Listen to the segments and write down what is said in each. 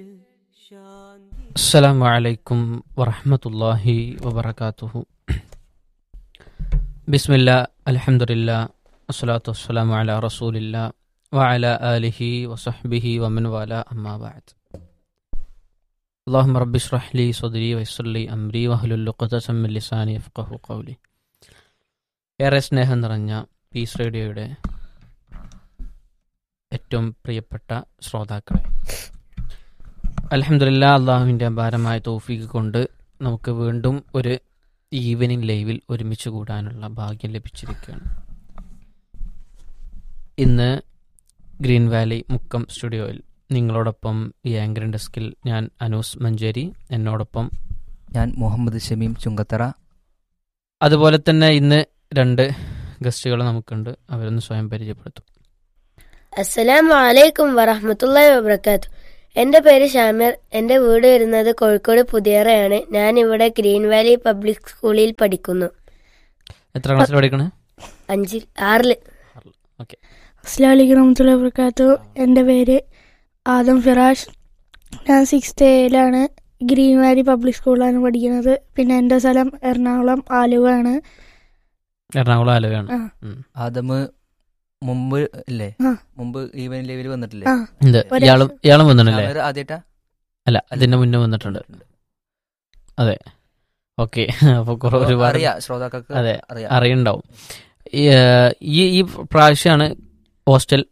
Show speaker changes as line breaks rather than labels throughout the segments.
السلام عليكم ورحمة الله وبركاته بسم الله الحمد لله والصلاة والسلام على رسول الله وعلى آله وصحبه ومن والاه أما بعد اللهم رب اشرح لي صدري ويسر لي أمري واحلل عقدة من لساني يفقه قولي ഏറെ സ്നേഹം നിറഞ്ഞ പീസ് റേഡിയോയുടെ ഏറ്റവും പ്രിയപ്പെട്ട ശ്രോതാക്കളെ അലഹമില്ല അള്ളാഹുവിൻ്റെ അപാരമായ തോഫീക്ക് കൊണ്ട് നമുക്ക് വീണ്ടും ഒരു ഈവനിങ് ലൈവിൽ ഒരുമിച്ച് കൂടാനുള്ള ഭാഗ്യം ലഭിച്ചിരിക്കുകയാണ് ഇന്ന് ഗ്രീൻ വാലി മുക്കം സ്റ്റുഡിയോയിൽ നിങ്ങളോടൊപ്പം ഈ ആങ്കറിൻ ഡെസ്കിൽ ഞാൻ അനൂസ് മഞ്ചേരി എന്നോടൊപ്പം
ഞാൻ മുഹമ്മദ് ഷമീം ചുങ്കത്തറ
അതുപോലെ തന്നെ ഇന്ന് രണ്ട് ഗസ്റ്റുകൾ നമുക്കുണ്ട് അവരൊന്ന് സ്വയം പരിചയപ്പെടുത്തും
അസ്സലാമു അലൈക്കും വറഹ്മത്തുള്ളാഹി വബർക്കാത്തു എൻ്റെ പേര് ഷാമിർ എൻ്റെ വീട് വരുന്നത് കോഴിക്കോട് പുതിയറയാണ് ഞാൻ ഇവിടെ ഗ്രീൻ വാലി പബ്ലിക് സ്കൂളിൽ പഠിക്കുന്നു
എത്ര ക്ലാസ്സിൽ പഠിക്കണേ
അഞ്ചിൽ ആറിൽ
ഓക്കെ
അസ്സാം വലൈക്കും വറഹമത്തുള്ള വർക്കാത്തു എൻ്റെ പേര് ആദം ഫിറാഷ് ഞാൻ സിക്സ്ത് എയിലാണ് ഗ്രീൻ വാലി പബ്ലിക് സ്കൂളിലാണ് പഠിക്കുന്നത് പിന്നെ എൻ്റെ സ്ഥലം എറണാകുളം ആലുവ ആണ്
എറണാകുളം ആലുവയാണ്
ആ.
ഉം.
ആദമ് മുമ്പ് ഇല്ലേ
ആ.
മുമ്പ് ഈവൻ ലെവലിൽ വന്നിട്ടില്ലേ
ആ
ഉണ്ട്
ഒരു-
ഇയാളും ഇയാളും വന്നിട്ടില്ലേ
അവര് ആദ്യമായിട്ടാ
അല്ല ഇതിന്റെ മുന്നേ വന്നിട്ടുണ്ട് ഓക്കെ അപ്പൊ കുറെ ഒരുപാട്
അറിയാം ശ്രോതാക്കൾക്ക്
അതെ.
അറിയാം
അറിയണ്ടാവും ഈ, ഏഹ്, ഈ ഈ പ്രാവശ്യമാണ് ഹോസ്റ്റൽ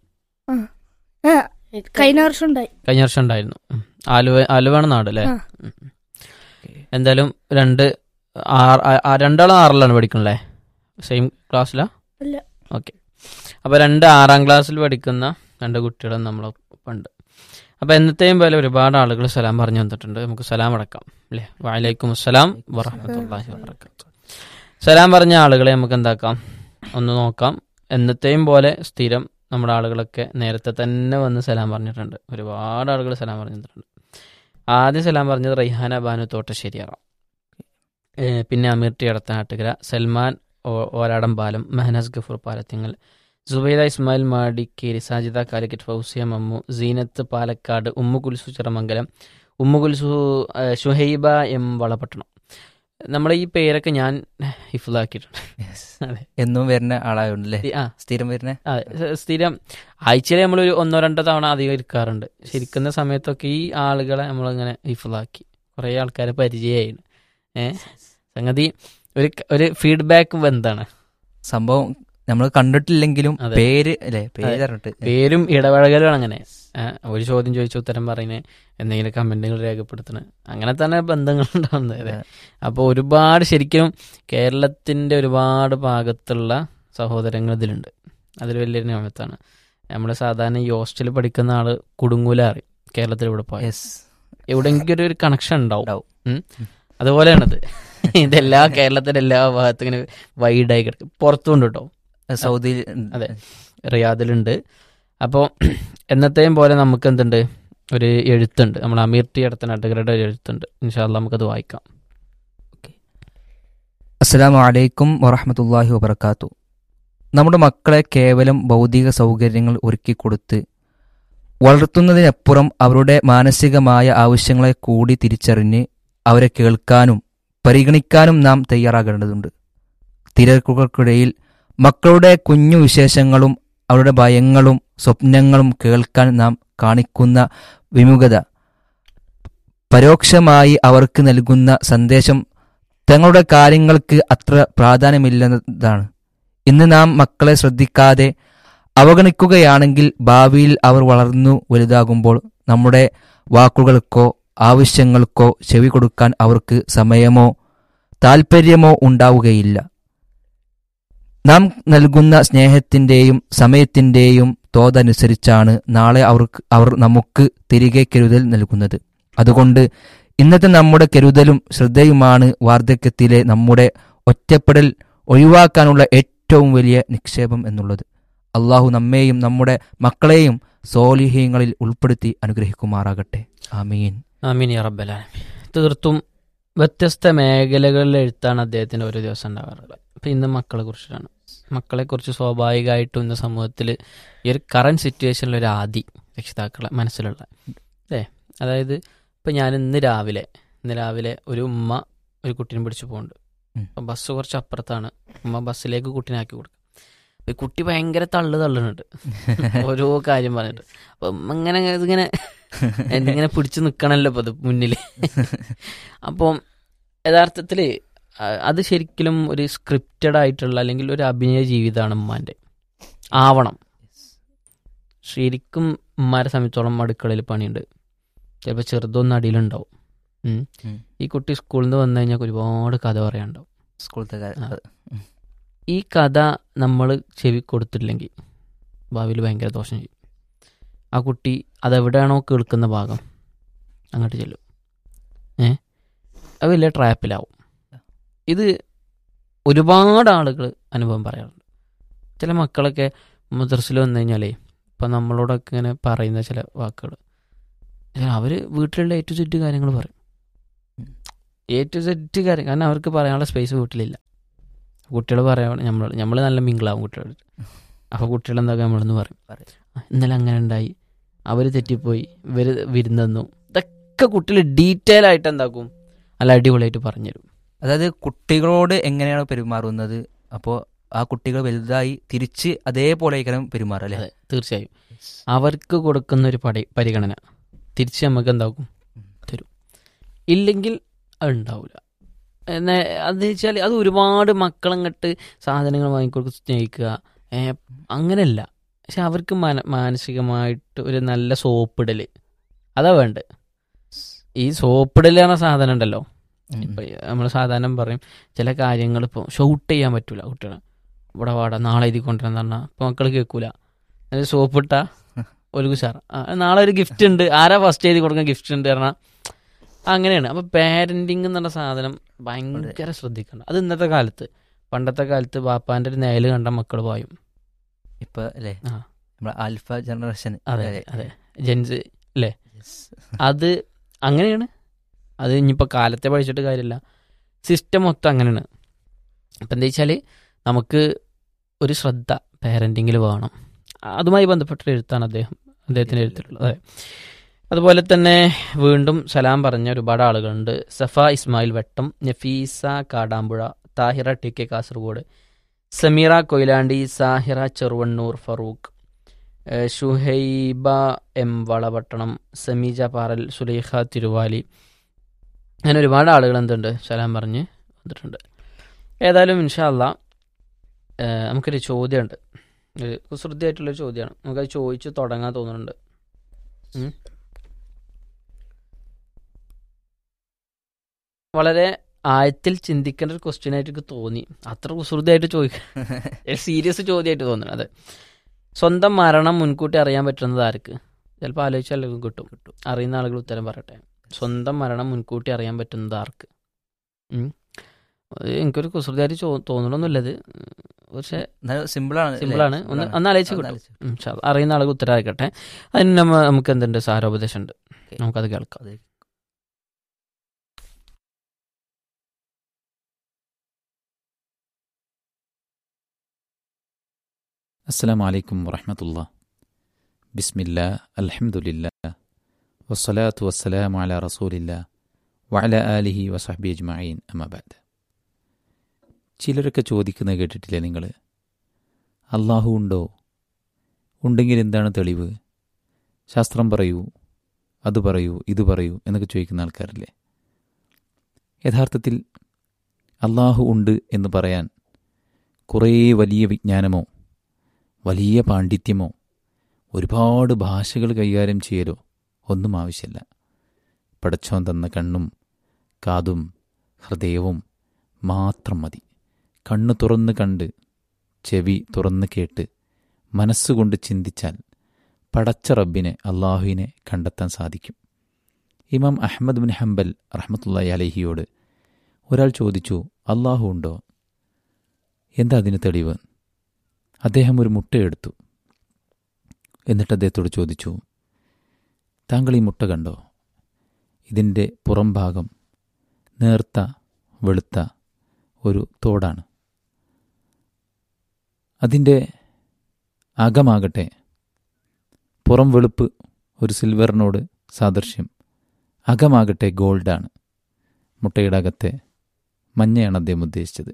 ആ, കഴിഞ്ഞ വർഷം ഉണ്ടായി
കഴിഞ്ഞ വർഷം ഉണ്ടായിരുന്നു ഉം. ആലുവ ആലുവയാണ് നാട് അല്ലേ
ആ.
ഉം. എന്തായാലും രണ്ട് ആറ് ആ- ആ രണ്ടാളും ആറിലാണ് പഠിക്കണല്ലേ സെയിം ക്ലാസ്സിലാ
ഇല്ല.
ഓക്കെ അപ്പൊ രണ്ട് ആറാം ക്ലാസ്സിൽ പഠിക്കുന്ന രണ്ട് കുട്ടികളും നമ്മളൊപ്പമുണ്ട് അപ്പൊ എന്നത്തെയും പോലെ ഒരുപാട് ആളുകൾ സലാം പറഞ്ഞു വന്നിട്ടുണ്ട് നമുക്ക് സലാം അടക്കാം അല്ലേ വാലേക്കും അസ്സലാം വറഹമത്തല്ലാഹി വബറകാതുഹു സലാം പറഞ്ഞ ആളുകളെ നമുക്ക് എന്താക്കാം ഒന്ന് നോക്കാം എന്നത്തെയും പോലെ സ്ഥിരം നമ്മുടെ ആളുകളൊക്കെ നേരത്തെ തന്നെ വന്ന് സലാം പറഞ്ഞിട്ടുണ്ട് ഒരുപാട് ആളുകൾ സലാം പറഞ്ഞിട്ടുണ്ട് ആദ്യം സലാം പറഞ്ഞത് റൈഹാന ബാനു തോട്ടശ്ശേരിയാറ ഏഹ് പിന്നെ അമീർ ടി അടത്തനാട്ടുകര സൽമാൻ ഓ- ഓരാടം പാലം മെഹനസ് ഗഫൂർ പാലത്തിങ്ങൽ സുബൈദ ഇസ്മായിൽ മാടിക്കേരി സാജിദ കാലിക്കറ്റ് ഫൗസിയ മമ്മു സീനത്ത് പാലക്കാട് ഉമ്മു കുൽസു ചിറമംഗലം ഉമ്മു കുൽസു ഏഹ് ഷുഹൈബ എം വളപട്ടണം നമ്മളെ ഈ പേരൊക്കെ ഞാൻ ഹിഫുലാക്കിയിട്ടുണ്ട്
Yes.
അതെ
എന്നും വരുന്ന ആളായോണ്ടല്ലേ
ആ
സ്ഥിരം വരുന്ന
ആ, സ- സ്ഥിരം ആഴ്ചയിൽ നമ്മളൊരു ഒന്നോ രണ്ടോ തവണ അധികം ഇരിക്കാറുണ്ട് ശരിക്കുന്ന സമയത്തൊക്കെ ഈ ആളുകളെ നമ്മളിങ്ങനെ ഹിഫിളാക്കി കുറേ ആൾക്കാരെ പരിചയമായിരുന്നു ഏ സംഗതി ഒരു ക- ഒരു ഫീഡ്ബാക്ക് എന്താണ്
സംഭവം നമ്മൾ കണ്ടിട്ടില്ലെങ്കിലും
അതെ.
പേര് അല്ലേ പേര്
അതെ.
അറിഞ്ഞിട്ട്
പേരും ഇടപഴകലും അങ്ങനെ ഏ, ഒരു ചോദ്യം ചോദിച്ച ഉത്തരം പറയുന്നത് എന്തെങ്കിലും കമന്റുകൾ രേഖപ്പെടുത്തണ അങ്ങനെ തന്നെ ബന്ധങ്ങൾ ഉണ്ടാവുന്നത് അതെ
അതെ.
അപ്പോൾ ഒരുപാട് ശരിക്കും കേരളത്തിൻ്റെ ഒരുപാട് ഭാഗത്തുള്ള സഹോദരങ്ങൾ ഇതിലുണ്ട് അതിൽ വലിയൊരു നിയമത്താണ് നമ്മൾ സാധാരണ ഈ ഹോസ്റ്റലിൽ പഠിക്കുന്ന ആള് കുടുങ്ങൂല അറിയും കേരളത്തിൽ ഇവിടെ പോയ
യെസ്
എവിടെയെങ്കിലും ഒരു കണക്ഷൻ ഉണ്ടാവും
ഉണ്ടാവും.
ഉം. അതുപോലെയാണത് ഇതെല്ലാ കേരളത്തിൻ്റെ എല്ലാ ഭാഗത്തും ഇങ്ങനെ വൈഡായി കിടക്കും പുറത്തുകൊണ്ട് കേട്ടോ
സൗദിയിൽ
അതെ. റിയാദിലുണ്ട് അപ്പോൾ എന്നത്തെയും പോലെ നമുക്ക് എന്തുണ്ട് ഒരു എഴുത്തുണ്ട് നമ്മൾ അമീർ ടി അടുത്ത നട്ടുകരുടെ ഒരു എഴുത്തുണ്ട് ഇൻഷാല്ല നമുക്കത് വായിക്കാം
അസ്സലാമു അലൈക്കും വറഹമത്തല്ലാഹി വബർക്കാത്തു നമ്മുടെ മക്കളെ കേവലം ഭൗതിക സൗകര്യങ്ങൾ ഒരുക്കിക്കൊടുത്ത് വളർത്തുന്നതിനപ്പുറം അവരുടെ മാനസികമായ ആവശ്യങ്ങളെ കൂടി തിരിച്ചറിഞ്ഞ് അവരെ കേൾക്കാനും പരിഗണിക്കാനും നാം തയ്യാറാകേണ്ടതുണ്ട് തിരക്കുകൾക്കിടയിൽ മക്കളുടെ കുഞ്ഞു വിശേഷങ്ങളും അവരുടെ ഭയങ്ങളും സ്വപ്നങ്ങളും കേൾക്കാൻ നാം കാണിക്കുന്ന വിമുഖത പരോക്ഷമായി അവർക്ക് നൽകുന്ന സന്ദേശം തങ്ങളുടെ കാര്യങ്ങൾക്ക് അത്ര പ്രാധാന്യമില്ലെന്നതാണ് ഇന്ന് നാം മക്കളെ ശ്രദ്ധിക്കാതെ അവഗണിക്കുകയാണെങ്കിൽ ഭാവിയിൽ അവർ വളർന്നു വലുതാകുമ്പോൾ നമ്മുടെ വാക്കുകൾക്കോ ആവശ്യങ്ങൾക്കോ ചെവി കൊടുക്കാൻ അവർക്ക് സമയമോ താൽപ്പര്യമോ ഉണ്ടാവുകയില്ല നാം നൽകുന്ന സ്നേഹത്തിന്റെയും സമയത്തിന്റെയും തോതനുസരിച്ചാണ് നാളെ അവർക്ക് അവർ നമുക്ക് തിരികെ കരുതൽ നൽകുന്നത് അതുകൊണ്ട് ഇന്നത്തെ നമ്മുടെ കരുതലും ശ്രദ്ധയുമാണ് വാർദ്ധക്യത്തിലെ നമ്മുടെ ഒറ്റപ്പെടൽ ഒഴിവാക്കാനുള്ള ഏറ്റവും വലിയ നിക്ഷേപം എന്നുള്ളത് അള്ളാഹു നമ്മെയും നമ്മുടെ മക്കളെയും സോലിഹ്യങ്ങളിൽ ഉൾപ്പെടുത്തി അനുഗ്രഹിക്കുമാറാകട്ടെ ആമീൻ
ആമീൻ യാ റബ്ബലാലമീൻ തീർത്തും വ്യത്യസ്ത മേഖലകളിൽ എഴുത്താണ് അദ്ദേഹത്തിന് ഒരു ദിവസം ഉണ്ടാകാറുള്ളത് അപ്പം ഇന്ന് മക്കളെ കുറിച്ചിട്ടാണ് മക്കളെക്കുറിച്ച് സ്വാഭാവികമായിട്ടും ഇന്ന് സമൂഹത്തിൽ ഈ ഒരു കറണ്ട് സിറ്റുവേഷനിൽ ഒരു ആദി രക്ഷിതാക്കളെ മനസ്സിലുള്ള അല്ലേ അതായത് ഇപ്പം ഞാൻ ഇന്ന് രാവിലെ ഇന്ന് രാവിലെ ഒരു ഉമ്മ ഒരു കുട്ടീനെ പിടിച്ച് പോകുന്നുണ്ട്
ഉം.
അപ്പം ബസ് കുറച്ച് അപ്പുറത്താണ് ഉമ്മ ബസ്സിലേക്ക് കുട്ടീനെ ആക്കി കൊടുക്കും അപ്പൊ ഈ കുട്ടി ഭയങ്കര തള്ളു തള്ളുന്നുണ്ട് ഓരോ കാര്യം പറഞ്ഞിട്ട് അപ്പം ഉമ്മ ഇങ്ങനെ ഇതിങ്ങനെ എന്നിങ്ങനെ പിടിച്ചു നിൽക്കണമല്ലോ ഇപ്പം അത് മുന്നിൽ അപ്പം യഥാർത്ഥത്തിൽ അത് ശരിക്കും ഒരു സ്ക്രിപ്റ്റഡ് ആയിട്ടുള്ള അല്ലെങ്കിൽ ഒരു അഭിനയ ജീവിതമാണ് ഉമ്മാൻ്റെ ആവണം ശരിക്കും ഉമ്മാരെ സംബന്ധിച്ചോളം അടുക്കളയിൽ പണിയുണ്ട് ചിലപ്പോൾ ചെറുതൊന്നും അടിയിലുണ്ടാവും ഉം.
ഉം.
ഈ കുട്ടി സ്കൂളിൽ നിന്ന് വന്നു കഴിഞ്ഞാൽ ഒരുപാട് കഥ പറയാനുണ്ടാവും
സ്കൂളത്തെ കാര്യം
ആ. ഈ കഥ നമ്മൾ ചെവി കൊടുത്തില്ലെങ്കിൽ ഭാവിയിൽ ഭയങ്കര ദോഷം ചെയ്യും ആ കുട്ടി അതെവിടെയാണോ കേൾക്കുന്ന ഭാഗം അങ്ങോട്ട് ചെല്ലും ഏ അത് വലിയ ട്രാപ്പിലാവും ഇത് ഒരുപാട് ആളുകൾ അനുഭവം പറയാറുണ്ട് ചില മക്കളൊക്കെ മദ്രസിൽ വന്നു കഴിഞ്ഞാലേ ഇപ്പം നമ്മളോടൊക്കെ ഇങ്ങനെ പറയുന്ന ചില വാക്കുകൾ അവർ വീട്ടിലുള്ള എ ടു സെറ്റ് കാര്യങ്ങൾ പറയും
ഉം.
എ ടു സെറ്റ് കാര്യം കാരണം അവർക്ക് പറയാനുള്ള സ്പേസ് വീട്ടിലില്ല കുട്ടികൾ പറയാൻ നമ്മൾ നമ്മൾ നല്ല മിങ്കിളാവും കുട്ടികൾ അപ്പോൾ കുട്ടികൾ എന്താക്കുക നമ്മളെന്ന് പറയും
പറയും.
"ആ, ഇന്നലെ അങ്ങനെ ഉണ്ടായി അവർ തെറ്റിപ്പോയി ഇവർ വിരുന്നു ഇതൊക്കെ കുട്ടികൾ ഡീറ്റെയിൽ ആയിട്ട് എന്താക്കും നല്ല അടിപൊളിയായിട്ട് പറഞ്ഞുതരും
അതായത് കുട്ടികളോട് എങ്ങനെയാണ് പെരുമാറുന്നത് അപ്പോൾ ആ കുട്ടികൾ വലുതായി തിരിച്ച് അതേപോലെ ആയിരിക്കണം പെരുമാറുക അല്ലേ
അതെ തീർച്ചയായും അവർക്ക് കൊടുക്കുന്ന ഒരു പടി പരിഗണന തിരിച്ച് നമുക്ക് എന്താക്കും തരും ഇല്ലെങ്കിൽ അത് ഉണ്ടാവില്ല എന്നാ അത് വെച്ചാൽ അത് ഒരുപാട് മക്കളങ്ങട്ട് സാധനങ്ങൾ വാങ്ങിക്കൊടുത്ത് സ്നേഹിക്കുക ഏ, അങ്ങനെയല്ല പക്ഷെ അവർക്ക് മന മാനസികമായിട്ട് ഒരു നല്ല സോപ്പിടൽ അതാ വേണ്ടത് ഈ സോപ്പിടൽ എന്ന സാധനം ഉണ്ടല്ലോ
ഉം.
ഇപ്പൊ നമ്മൾ സാധാരണ പറയും ചില കാര്യങ്ങൾ ഇപ്പോൾ ഷൗട്ട് ചെയ്യാൻ പറ്റൂല കുട്ടികളെ ഇവിടെ വാടാ നാളെ എഴുതി കൊണ്ടുവരാന്ന് പറഞ്ഞാൽ ഇപ്പൊ മക്കൾ കേൾക്കൂല അത് സോപ്പിട്ട ഒരു കുശാർ നാളെ ഒരു ഗിഫ്റ്റ് ഉണ്ട് ആരാ ഫസ്റ്റ് എഴുതി കൊടുക്കാൻ ഗിഫ്റ്റ് ഉണ്ട് പറഞ്ഞാൽ അങ്ങനെയാണ് അപ്പൊ പാരന്റിങ് എന്നുള്ള സാധനം ഭയങ്കര ശ്രദ്ധിക്കണം അത് ഇന്നത്തെ കാലത്ത് പണ്ടത്തെ കാലത്ത് ബാപ്പാന്റെ ഒരു നേല് കണ്ട മക്കൾ പായും
ഇപ്പൊ അല്ലേ
ആ.
നമ്മുടെ ആൽഫ ജനറേഷൻ
അതെ അതെ ജെൻസ് അത് അങ്ങനെയാണ് അത് ഇനിയിപ്പോൾ കാലത്തെ പഠിച്ചിട്ട് കാര്യമില്ല സിസ്റ്റം മൊത്തം അങ്ങനെയാണ് അപ്പം എന്താ വെച്ചാൽ നമുക്ക് ഒരു ശ്രദ്ധ പാരൻറ്റിങ്ങിൽ വേണം അതുമായി ബന്ധപ്പെട്ട എഴുത്താണ് അദ്ദേഹം അദ്ദേഹത്തിന് എഴുത്തിട്ടുള്ളത് അതെ അതുപോലെ തന്നെ വീണ്ടും സലാം പറഞ്ഞ ഒരുപാട് ആളുകളുണ്ട് സഫ ഇസ്മായിൽ വെട്ടം നഫീസ കാടാമ്പുഴ താഹിറ ടി കെ കാസർഗോഡ് സമീറ കൊയിലാണ്ടി സാഹിറ ചെറുവണ്ണൂർ ഫറൂഖ് ഏഹ് ഷുഹൈബ എം വളപട്ടണം സമീജ പാറൽ സുലൈഖ തിരുവാലി അങ്ങനെ ഒരുപാട് ആളുകൾ എന്തുണ്ട് സലാം പറഞ്ഞ് വന്നിട്ടുണ്ട് ഏതായാലും ഇൻഷാല്ല നമുക്കൊരു ചോദ്യമുണ്ട് ഒരു കുസൃതിയായിട്ടുള്ളൊരു ചോദ്യമാണ് നമുക്കത് ചോദിച്ച് തുടങ്ങാൻ തോന്നുന്നുണ്ട് ഉം. വളരെ ആഴത്തിൽ ചിന്തിക്കേണ്ട ഒരു ക്വസ്റ്റ്യൻ ആയിട്ട് എനിക്ക് തോന്നി അത്ര കുസൃതിയായിട്ട് ചോദിക്കുക സീരിയസ് ചോദ്യമായിട്ട് തോന്നുന്നു അതെ സ്വന്തം മരണം മുൻകൂട്ടി അറിയാൻ പറ്റുന്നത് ആർക്ക് ചിലപ്പോൾ ആലോചിച്ചാൽ കിട്ടും കിട്ടും അറിയുന്ന ആളുകൾ ഉത്തരം പറയട്ടെ സ്വന്തം മരണം മുൻകൂട്ടി അറിയാൻ പറ്റുന്നത് ആർക്ക് ഉം. അത് എനിക്കൊരു കുസൃതിയായിട്ട് ചോ- തോന്നണമെന്നില്ലത് പക്ഷെ
സിമ്പിളാണ്
സിമ്പിളാണ് ഒന്ന് ഒന്ന് ആലോചിച്ച് കിട്ടും ഉം, ഇൻഷാ അല്ലാ. അറിയുന്ന ആളുകൾ ഉത്തരം ആയിക്കട്ടെ അതിന് നമ്മ- നമുക്ക് എന്തുണ്ട് സാരോപദേശം ഉണ്ട് നമുക്കത് കേൾക്കാം
السلام عليكم ورحمة الله بسم الله الحمد لله والصلاة والسلام على رسول الله وعلى آله وصحبه أجمعين أما بعد ചിലരൊക്കെ ചോദിക്കുന്നത് കേട്ടിട്ടില്ലേ നിങ്ങൾ അള്ളാഹു ഉണ്ടോ ഉണ്ടെങ്കിൽ എന്താണ് തെളിവ് ശാസ്ത്രം പറയൂ അത് പറയൂ ഇത് പറയൂ എന്നൊക്കെ ചോദിക്കുന്ന ആൾക്കാരില്ലേ യഥാർത്ഥത്തിൽ അള്ളാഹു ഉണ്ട് എന്ന് പറയാൻ കുറേ വലിയ വിജ്ഞാനമോ വലിയ പാണ്ഡിത്യമോ ഒരുപാട് ഭാഷകൾ കൈകാര്യം ചെയ്യലോ ഒന്നും ആവശ്യമില്ല പടച്ചോൻ തന്ന കണ്ണും കാതും ഹൃദയവും മാത്രം മതി കണ്ണ് തുറന്ന് കണ്ട് ചെവി തുറന്ന് കേട്ട് മനസ്സുകൊണ്ട് ചിന്തിച്ചാൽ പടച്ച റബ്ബിനെ അള്ളാഹുവിനെ കണ്ടെത്താൻ സാധിക്കും ഇമാം അഹമ്മദ് ബിൻ ഹംബൽ റഹ്മത്തുള്ളി അലഹിയോട് ഒരാൾ ചോദിച്ചു അള്ളാഹു ഉണ്ടോ എന്താ അതിന് തെളിവ് അദ്ദേഹം ഒരു മുട്ടയെടുത്തു എന്നിട്ട് അദ്ദേഹത്തോട് ചോദിച്ചു താങ്കൾ ഈ മുട്ട കണ്ടോ ഇതിൻ്റെ പുറം ഭാഗം നേർത്ത വെളുത്ത ഒരു തോടാണ് അതിൻ്റെ അകമാകട്ടെ പുറം വെളുപ്പ് ഒരു സിൽവറിനോട് സാദൃശ്യം അകമാകട്ടെ ഗോൾഡാണ് മുട്ടയുടെ അകത്തെ മഞ്ഞയാണ് അദ്ദേഹം ഉദ്ദേശിച്ചത്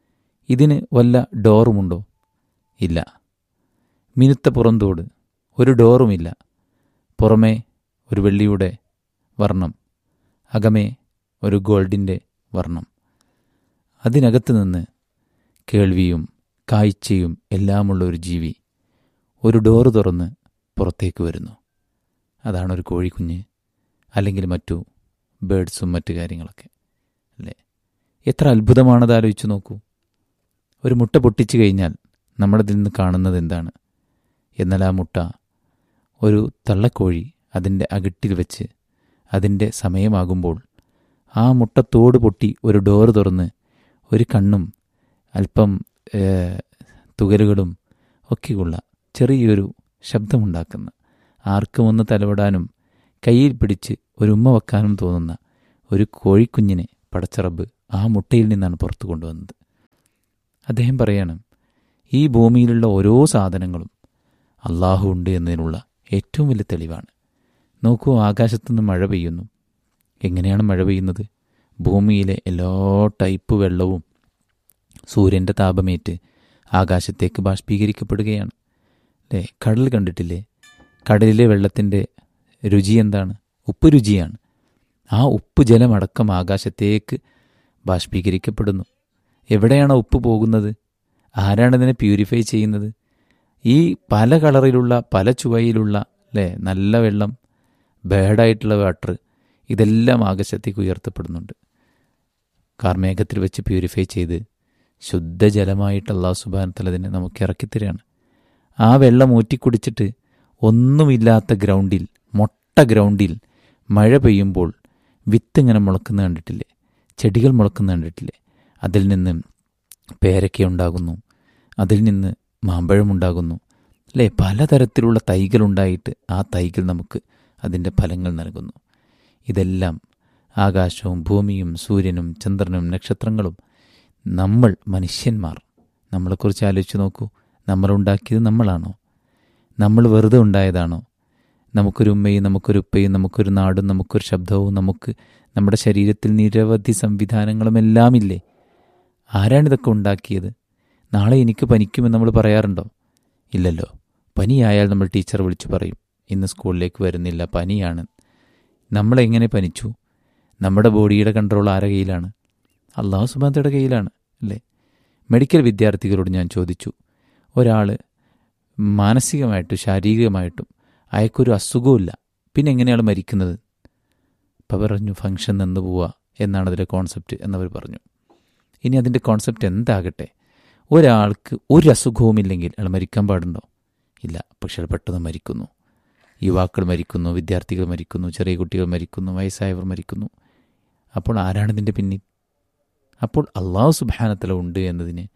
ഇതിന് വല്ല ഡോറുമുണ്ടോ ഇല്ല മിനുത്ത പുറന്തോട് ഒരു ഡോറുമില്ല പുറമേ ഒരു വെള്ളിയുടെ വർണ്ണം അകമേ ഒരു ഗോൾഡിൻ്റെ വർണ്ണം അതിനകത്ത് നിന്ന് കേൾവിയും കാഴ്ചയും എല്ലാമുള്ള ഒരു ജീവി ഒരു ഡോറ് തുറന്ന് പുറത്തേക്ക് വരുന്നു അതാണ് ഒരു കോഴിക്കുഞ്ഞ് അല്ലെങ്കിൽ മറ്റു ബേഡ്സും മറ്റു കാര്യങ്ങളൊക്കെ അല്ലേ എത്ര അത്ഭുതമാണത് ആലോചിച്ച് നോക്കൂ ഒരു മുട്ട പൊട്ടിച്ചു കഴിഞ്ഞാൽ നമ്മളതിൽ നിന്ന് കാണുന്നത് എന്താണ് എന്നാൽ ആ മുട്ട ഒരു തള്ളക്കോഴി അതിൻ്റെ അകിട്ടിൽ വെച്ച് അതിൻ്റെ സമയമാകുമ്പോൾ ആ മുട്ടത്തോട് പൊട്ടി ഒരു ഡോറ് തുറന്ന് ഒരു കണ്ണും അല്പം ഏഹ്, തുകലുകളും ഒക്കെയുള്ള ചെറിയൊരു ശബ്ദമുണ്ടാക്കുന്ന ആർക്കും ഒന്ന് തലവിടാനും കയ്യിൽ പിടിച്ച് ഒരു ഉമ്മ വെക്കാനും തോന്നുന്ന ഒരു കോഴിക്കുഞ്ഞിനെ പടച്ചറബ് ആ മുട്ടയിൽ നിന്നാണ് പുറത്തു കൊണ്ടുവന്നത് അദ്ദേഹം പറയണം ഈ ഭൂമിയിലുള്ള ഓരോ സാധനങ്ങളും അള്ളാഹു ഉണ്ട് എന്നതിനുള്ള ഏറ്റവും വലിയ തെളിവാണ് നോക്കൂ ആകാശത്തുനിന്ന് മഴ പെയ്യുന്നു എങ്ങനെയാണ് മഴ പെയ്യുന്നത് ഭൂമിയിലെ എല്ലാ ടൈപ്പ് വെള്ളവും സൂര്യൻ്റെ താപമേറ്റ് ആകാശത്തേക്ക് ബാഷ്പീകരിക്കപ്പെടുകയാണ് അല്ലേ കടൽ കണ്ടിട്ടില്ലേ കടലിലെ വെള്ളത്തിൻ്റെ രുചി എന്താണ് ഉപ്പ് രുചിയാണ് ആ ഉപ്പ് ജലമടക്കം ആകാശത്തേക്ക് ബാഷ്പീകരിക്കപ്പെടുന്നു എവിടെയാണ് ഉപ്പ് പോകുന്നത് ആരാണ് ഇതിനെ പ്യൂരിഫൈ ചെയ്യുന്നത് ഈ പല കളറിലുള്ള പല ചുവയിലുള്ള അല്ലേ നല്ല വെള്ളം ബേഡായിട്ടുള്ള വാട്ടർ ഇതെല്ലാം ആകാശത്തേക്ക് ഉയർത്തപ്പെടുന്നുണ്ട് കാർമേഘത്തിൽ വെച്ച് പ്യൂരിഫൈ ചെയ്ത് ശുദ്ധജലമായിട്ട് അള്ളാഹു സുബാൻ തലതിനെ നമുക്ക് ഇറക്കിത്തരികയാണ് ആ വെള്ളം ഊറ്റിക്കുടിച്ചിട്ട് ഒന്നുമില്ലാത്ത ഗ്രൗണ്ടിൽ മൊട്ട ഗ്രൗണ്ടിൽ മഴ പെയ്യുമ്പോൾ വിത്ത് ഇങ്ങനെ മുളക്കുന്ന കണ്ടിട്ടില്ലേ ചെടികൾ മുളക്കുന്ന കണ്ടിട്ടില്ലേ അതിൽ നിന്ന് പേരയ്ക്ക ഉണ്ടാകുന്നു അതിൽ നിന്ന് മാമ്പഴമുണ്ടാകുന്നു അല്ലേ പലതരത്തിലുള്ള തൈകളുണ്ടായിട്ട് ആ തൈകൾ നമുക്ക് അതിൻ്റെ ഫലങ്ങൾ നൽകുന്നു ഇതെല്ലാം ആകാശവും ഭൂമിയും സൂര്യനും ചന്ദ്രനും നക്ഷത്രങ്ങളും നമ്മൾ മനുഷ്യന്മാർ നമ്മളെക്കുറിച്ച് ആലോചിച്ച് നോക്കൂ നമ്മളുണ്ടാക്കിയത് നമ്മളാണോ നമ്മൾ വെറുതെ ഉണ്ടായതാണോ നമുക്കൊരു ഉമ്മയും നമുക്കൊരു ഉപ്പയും നമുക്കൊരു നാടും നമുക്കൊരു ശബ്ദവും നമുക്ക് നമ്മുടെ ശരീരത്തിൽ നിരവധി സംവിധാനങ്ങളും എല്ലാം ഇല്ലേ ആരാണിതൊക്കെ ഉണ്ടാക്കിയത് നാളെ എനിക്ക് പനിക്കുമെന്ന് നമ്മൾ പറയാറുണ്ടോ ഇല്ലല്ലോ പനിയായാൽ നമ്മൾ ടീച്ചർ വിളിച്ചു പറയും ഇന്ന് സ്കൂളിലേക്ക് വരുന്നില്ല പനിയാണ് നമ്മളെങ്ങനെ പനിച്ചു നമ്മുടെ ബോഡിയുടെ കൺട്രോൾ ആരുടെ കയ്യിലാണ് അള്ളാഹു സുബാന്തയുടെ കയ്യിലാണ് അല്ലേ മെഡിക്കൽ വിദ്യാർത്ഥികളോട് ഞാൻ ചോദിച്ചു ഒരാൾ മാനസികമായിട്ടും ശാരീരികമായിട്ടും അയാൾക്കൊരു അസുഖമില്ല പിന്നെ എങ്ങനെയാണ് മരിക്കുന്നത് അപ്പം പറഞ്ഞു ഫങ്ഷൻ നിന്ന് പോവുക എന്നാണ് അതിൻ്റെ കോൺസെപ്റ്റ് എന്നവർ പറഞ്ഞു ഇനി അതിൻ്റെ കോൺസെപ്റ്റ് എന്താകട്ടെ ഒരാൾക്ക് ഒരു അസുഖവുമില്ലെങ്കിൽ അയാൾ മരിക്കാൻ പാടുണ്ടോ ഇല്ല പക്ഷെ അയാൾ പെട്ടെന്ന് മരിക്കുന്നു യുവാക്കൾ മരിക്കുന്നു വിദ്യാർത്ഥികൾ മരിക്കുന്നു ചെറിയ കുട്ടികൾ മരിക്കുന്നു വയസ്സായവർ മരിക്കുന്നു അപ്പോൾ ആരാണ് ഇതിൻ്റെ പിന്നിൽ അപ്പോൾ അള്ളാഹു സുബാനത്തല ഉണ്ട് എന്നതിന്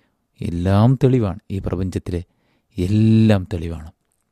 എല്ലാം തെളിവാണ് ഈ പ്രപഞ്ചത്തിലെ എല്ലാം തെളിവാണ്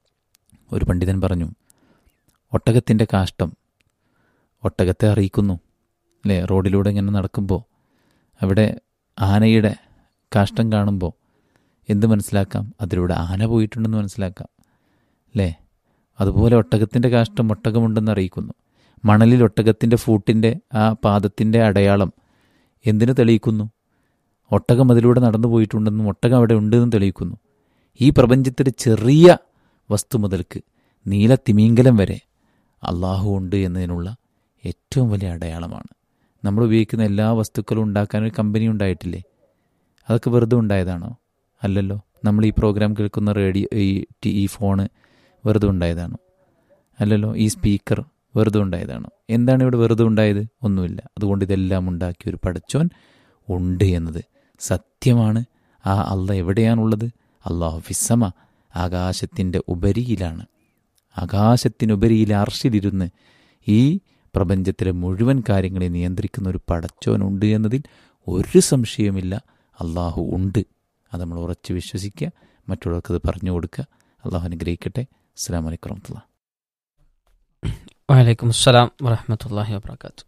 ഒരു പണ്ഡിതൻ പറഞ്ഞു ഒട്ടകത്തിൻ്റെ കാഷ്ടം ഒട്ടകത്തെ അറിയിക്കുന്നു അല്ലേ റോഡിലൂടെ ഇങ്ങനെ നടക്കുമ്പോൾ അവിടെ ആനയുടെ കാഷ്ടം കാണുമ്പോൾ എന്ത് മനസ്സിലാക്കാം അതിലൂടെ ആന പോയിട്ടുണ്ടെന്ന് മനസ്സിലാക്കാം അല്ലേ അതുപോലെ ഒട്ടകത്തിൻ്റെ കാഷ്ടം ഒട്ടകമുണ്ടെന്ന് അറിയിക്കുന്നു മണലിൽ ഒട്ടകത്തിൻ്റെ ഫൂട്ടിൻ്റെ ആ പാദത്തിൻ്റെ അടയാളം എന്തിനു തെളിയിക്കുന്നു ഒട്ടകം അതിലൂടെ നടന്നു പോയിട്ടുണ്ടെന്നും ഒട്ടകം അവിടെ ഉണ്ടെന്നും തെളിയിക്കുന്നു ഈ പ്രപഞ്ചത്തിലെ ചെറിയ വസ്തു മുതൽക്ക് നീല തിമീങ്കലം വരെ അള്ളാഹു ഉണ്ട് എന്നതിനുള്ള ഏറ്റവും വലിയ അടയാളമാണ് നമ്മൾ ഉപയോഗിക്കുന്ന എല്ലാ വസ്തുക്കളും ഉണ്ടാക്കാൻ ഒരു കമ്പനി ഉണ്ടായിട്ടില്ലേ അതൊക്കെ വെറുതെ ഉണ്ടായതാണോ അല്ലല്ലോ നമ്മൾ ഈ പ്രോഗ്രാം കേൾക്കുന്ന റേഡിയോ ഈ ടി- ഈ ഫോണ് വെറുതെ ഉണ്ടായതാണോ അല്ലല്ലോ ഈ സ്പീക്കർ വെറുതെ ഉണ്ടായതാണോ എന്താണ് ഇവിടെ വെറുതെ ഉണ്ടായത് ഒന്നുമില്ല അതുകൊണ്ട് ഇതെല്ലാം ഉണ്ടാക്കിയ ഒരു പടച്ചോൻ ഉണ്ട് എന്നത് സത്യമാണ് ആ അല്ല എവിടെയാണുള്ളത് അള്ളാഹു ഫിസ്സമ ആകാശത്തിൻ്റെ ഉപരിയിലാണ് ആകാശത്തിനുപരിയിൽ അർഷിലിരുന്ന് ഈ പ്രപഞ്ചത്തിലെ മുഴുവൻ കാര്യങ്ങളെ നിയന്ത്രിക്കുന്ന ഒരു പടച്ചോനുണ്ട് എന്നതിൽ ഒരു സംശയവുമില്ല അള്ളാഹു ഉണ്ട് അത് നമ്മൾ ഉറച്ചു വിശ്വസിക്കുക മറ്റുള്ളവർക്ക് അത് പറഞ്ഞു കൊടുക്കുക അള്ളാഹു അനുഗ്രഹിക്കട്ടെ അസ്സാം വലൈക്കും വറഹമത്തുള്ള
വലൈക്കും അസ്സലാം വറഹമത്തല്ലാഹി വാബർക്കാത്തു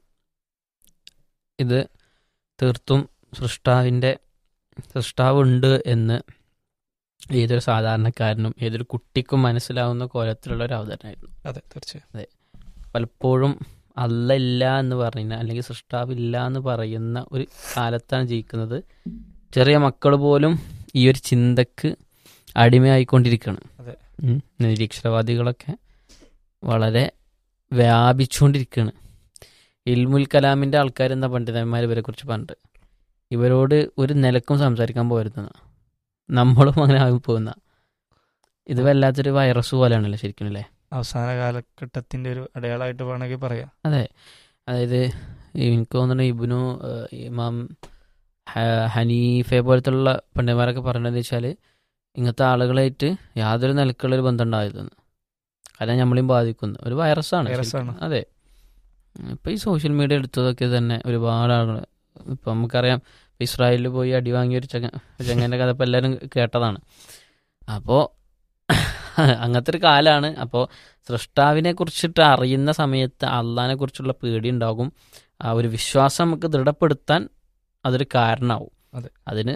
ഇത് തീർത്തും സൃഷ്ടാവിൻ്റെ സൃഷ്ടാവുണ്ട് എന്ന് ഏതൊരു സാധാരണക്കാരനും ഏതൊരു കുട്ടിക്കും മനസ്സിലാവുന്ന കോലത്തിലുള്ള ഒരു അവതരണമായിരുന്നു
അതെ തീർച്ചയായും
പലപ്പോഴും അല്ല ഇല്ല എന്ന് പറയുന്ന അല്ലെങ്കിൽ സൃഷ്ടാവില്ല എന്ന് പറയുന്ന ഒരു കാലത്താണ് ജീവിക്കുന്നത് ചെറിയ മക്കൾ പോലും ഈ ഒരു ചിന്തക്ക് അടിമയായിക്കൊണ്ടിരിക്കുകയാണ്
അതെ.
ഉം. നിരീക്ഷരവാദികളൊക്കെ വളരെ വ്യാപിച്ചുകൊണ്ടിരിക്കുകയാണ് ഇൽമുൽ കലാമിൻ്റെ ആൾക്കാരെന്ന പണ്ഡിതന്മാർ ഇവരെ കുറിച്ച് പറഞ്ഞിട്ട് ഇവരോട് ഒരു നിലക്കും സംസാരിക്കാൻ പോരുന്ന നമ്മളും അങ്ങനെ ആയി പോകുന്ന ഇത് വല്ലാത്തൊരു വൈറസ് പോലെയാണല്ലോ ശരിക്കും അല്ലേ
അവസാന കാലഘട്ടത്തിന്റെ ഒരു അടയാളമായിട്ട് വേണമെങ്കിൽ പറയാം
അതെ അതായത് എനിക്ക് തോന്നുന്നു ഇബിനു ഏഹ്, ഇമാം ഹ- ഹനീഫെ പോലത്തുള്ള പണ്ഡിതന്മാരൊക്കെ പറഞ്ഞതെന്ന് വെച്ചാൽ ഇങ്ങനത്തെ ആളുകളായിട്ട് യാതൊരു നിലക്കുള്ള ഒരു ബന്ധം ഉണ്ടായതെന്ന് കാരണം നമ്മളെയും ബാധിക്കുന്നു ഒരു വൈറസാണ്
വൈറസാണ്.
ശരിക്കും. അതെ ഇപ്പം ഈ സോഷ്യൽ മീഡിയ എടുത്തതൊക്കെ തന്നെ ഒരുപാട് ആളുകൾ ഇപ്പം നമുക്കറിയാം ഇപ്പം ഇസ്രായേലിൽ പോയി അടി വാങ്ങിയ ഒരു ചങ്ങ ചങ്ങൻ്റെ കഥ ഇപ്പം എല്ലാവരും കേട്ടതാണ് അപ്പോൾ അങ്ങനത്തെ ഒരു കാലമാണ് അപ്പോൾ സൃഷ്ടാവിനെ കുറിച്ചിട്ട് അറിയുന്ന സമയത്ത് അള്ളാഹിനെ കുറിച്ചുള്ള പേടി ഉണ്ടാകും ആ ഒരു വിശ്വാസം നമുക്ക് ദൃഢപ്പെടുത്താൻ അതൊരു കാരണമാവും
അതെ.
അതിന്